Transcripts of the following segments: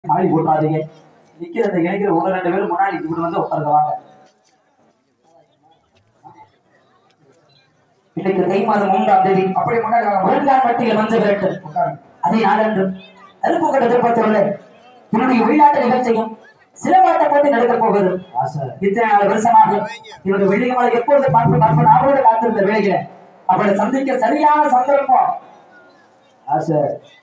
ஆளி போட்டாதீங்க நிக்கிற அந்த இணைக்கிற ஒன்று ரெண்டு பேரும் முன்னாடி இப்படி வந்து உட்காருங்க வாங்க இன்னைக்கு தை மாதம் மூன்றாம் தேதி அப்படி முன்னாடி வாங்க. முருங்கான் மட்டியில் வந்து விரட்டு உட்காருங்க. அதே நாளன்று அருப்புக்கடை எதிர்பார்த்துள்ள என்னுடைய வெளிநாட்டு நிகழ்ச்சியும் சிலம்பாட்ட போட்டி நடக்கப் போகுது இத்தனை நாள் வருஷமாக என்னுடைய வெள்ளியமலை எப்பொழுது பார்த்து பார்ப்பேன் அவரோடு காத்திருந்த வேலையில அவளை சந்திக்க சரியான சந்தர்ப்பம் ஆசை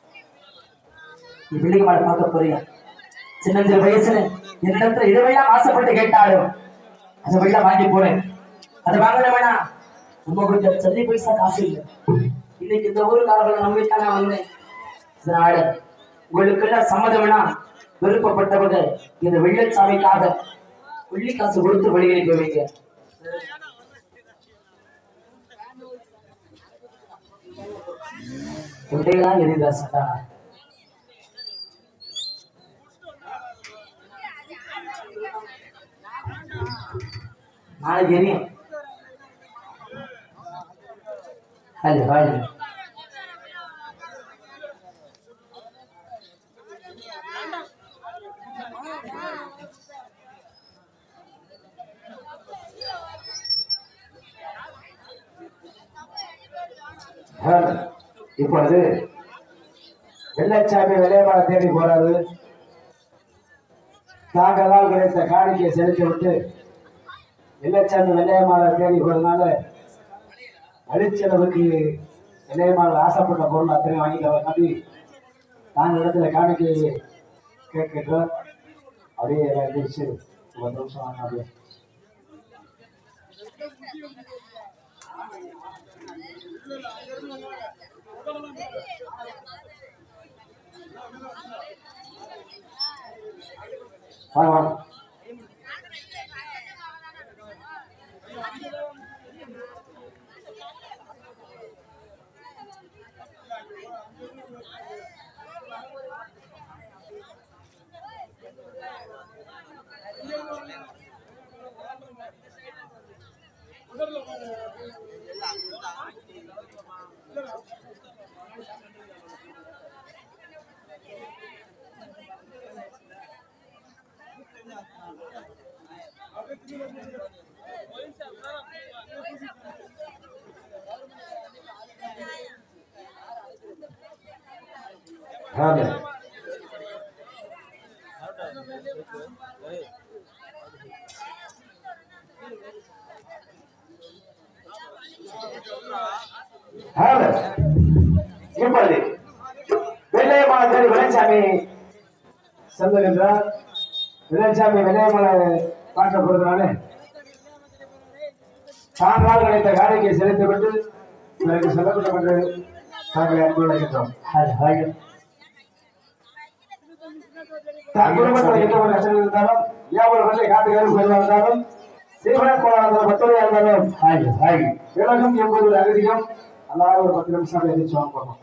நீ வெள்ளியமலை பார்க்க போறியா சின்னஞ்சிறு வயசுல என்னிடத்துல இதுவெல்லாம் ஆசைப்பட்டு கேட்டாலும் அதை வெள்ள வாங்கி போறேன் அதை வாங்கின வேணா ரொம்ப கொஞ்சம் சல்லி பைசா காசு இல்லை இன்னைக்கு இந்த ஊருக்காரர்களை நம்பித்தான் நான் வந்தேன் இதனால உங்களுக்கு எல்லாம் சம்மதம் வேணா விருப்பப்பட்டவங்க இந்த வெள்ளச்சாமிக்காக வெள்ளி காசு கொடுத்து வெளியே போவீங்க தொண்டையெல்லாம் எரிதா சட்டா நாளைக்கு எரியும் ஹலோ ஹலோ இப்பொழுது வெள்ளச்சாமி விளையமலை தேடி போறாரு தாங்களால் கிடைத்த காணிக்கையை செலுத்தி விட்டு வெள்ளச்சாமி வெள்ளையமாலை தேடி போறதுனால அடிச்சளவுக்கு வெள்ளையமாலை ஆசைப்பட்ட பொருள் அத்தனை வாங்கிட்டு நம்பி தாங்க இடத்துல காணிக்கையை கேட்கின்றோம் அப்படியே எல்லாம் எழுந்திரிச்சு ஒரு நிமிஷம் வாங்க அப்படியே வாங்க வாங்க வாங்க ஹலோ இப்பொழுது வெள்ளையமலை தேடி வெள்ளச்சாமி செல்லுகின்றார் வெள்ளச்சாமி வெள்ளையமலை பார்க்க போறதுனால தாங்களால் கிடைத்த காணிக்கை செலுத்திவிட்டு பிறகு செல்லப்பட்டப்பட்டு தாங்களை அன்பு அழைக்கின்றோம் ஹலோ ஹலோ தன் குடும்பத்தில் எந்த ஒரு கஷ்டம் இருந்தாலும் எவ்வளவு வெள்ளை காட்டு கருப்பு இருந்தாலும் சீவன கோளாறு பத்தொழியா இருந்தாலும் ஹலோ ஹலோ விலகும் என்பது ஒரு அகதியம் எல்லாரும் ஒரு பத்து நிமிஷம் எதிர்த்து வாங்க போறோம்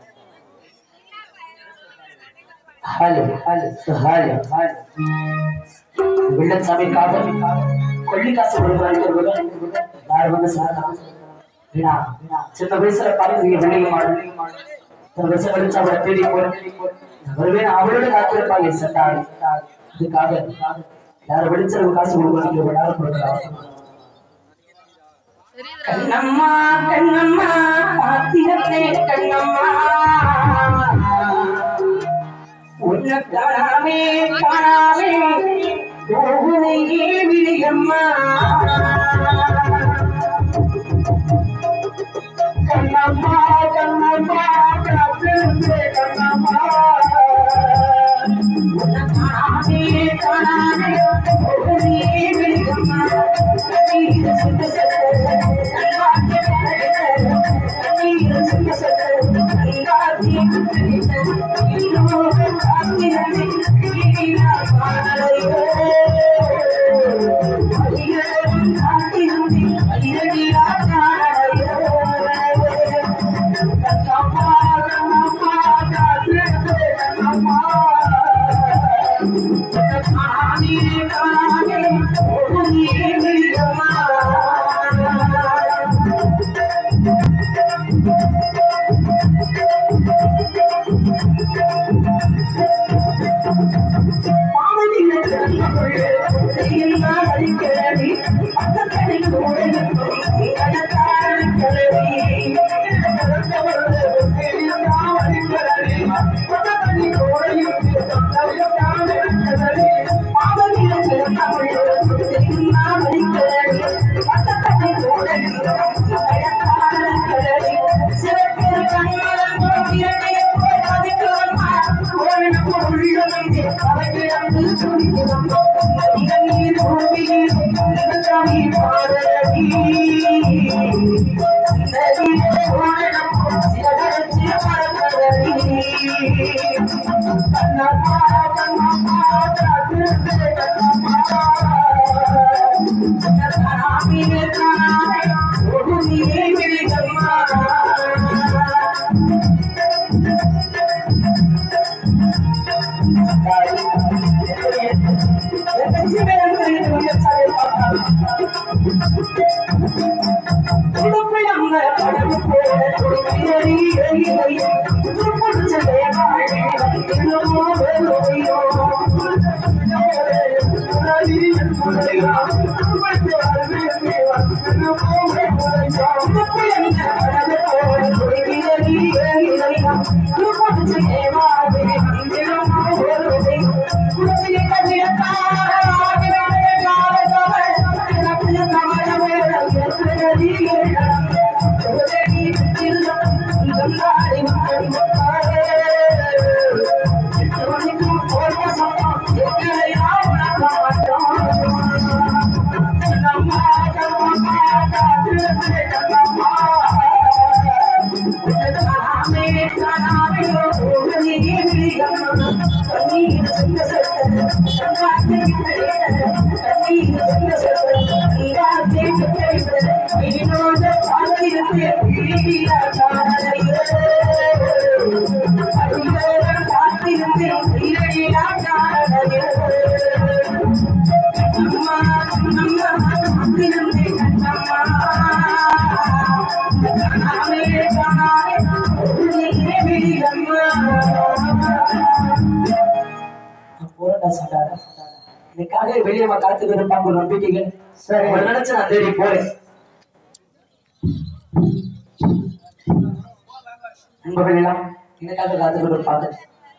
ஹலோ ஹலோ ஹலோ ஹலோ வெள்ளச்சாமிக்காக கொள்ளி காசு கொடுக்குறாங்க யார் வந்து சார் வீணா சின்ன வயசுல பாருங்க வெள்ளைய மாடு சில வருஷம் கழிச்சு அவளை தேடி போறேன் வருவேன் அவளோட காத்திருப்பாங்க சட்டாடி இதுக்காக யாரும் வெளிச்சளவு காசு கொடுக்கணும் யாரும் கொடுக்கலாம் கண்ணம்மா கண்ணம்மா பாத்திரத்தே கண்ணம்மா உன்னை காணாமே காணாமே போகுதையே விழியம்மா கண்ணம்மா கண்ணம்மா காத்திருந்தே கண்ணம்மா உன்னை காணாமே காணாமே போகுதையே விழியம்மா கண்ணீர் சுத்த சத்த கண்ணாக்கி கண்ணீர் சுத்த சத்த கண்ணாக்கி Thank போராட்ட சண்டாட இதுக்காக வெளியே காத்து இருப்பாங்க ஒரு நம்பிக்கைகள் சரி ஒரு நினைச்சு நான் தேடி போறேன் நண்பர்கள் எல்லாம் எனக்காக காத்து இருப்பாங்க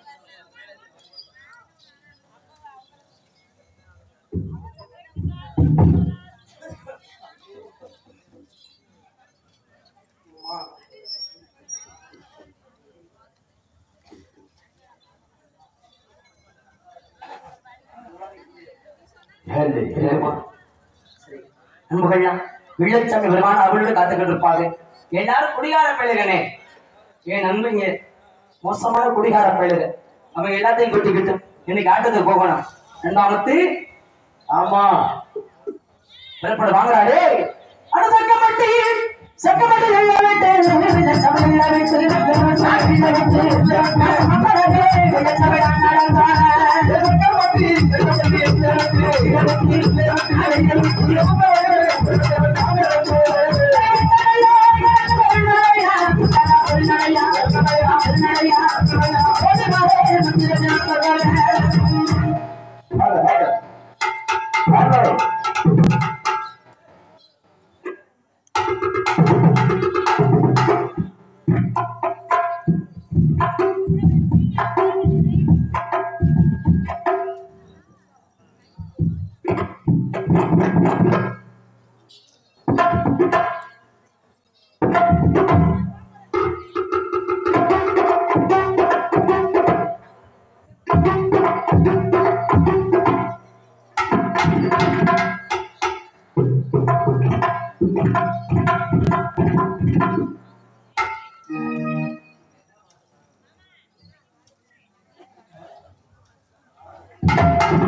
தெரியுமா? சரி. நண்பர்கள்லாம் வெள்ளச்சாமி பெருமான அவளோட காத்துக்கிட்டு இருப்பாங்க எல்லாரும் குடிகார பயிலுகனே என் நண்பங்க மோசமான குடிகார பயிலுக அவங்க எல்லாத்தையும் கொட்டிக்கிட்டு இன்னைக்கு ஆட்டத்துக்கு போகணும் ரெண்டாமத்து ஆமா புறப்பட வாங்குறாரு அட சக்கப்பட்டி சக்கப்பட்டி வெள்ள வெட்டு வெள்ள சமையல வெட்டு வெள்ள சாப்பிட வெட்டு சக்கப்பட்டி வெள்ள சமையல நடந்தான சக்கப்பட்டி வெள்ள வாங்க, வாங்க. வாங்க. ஆ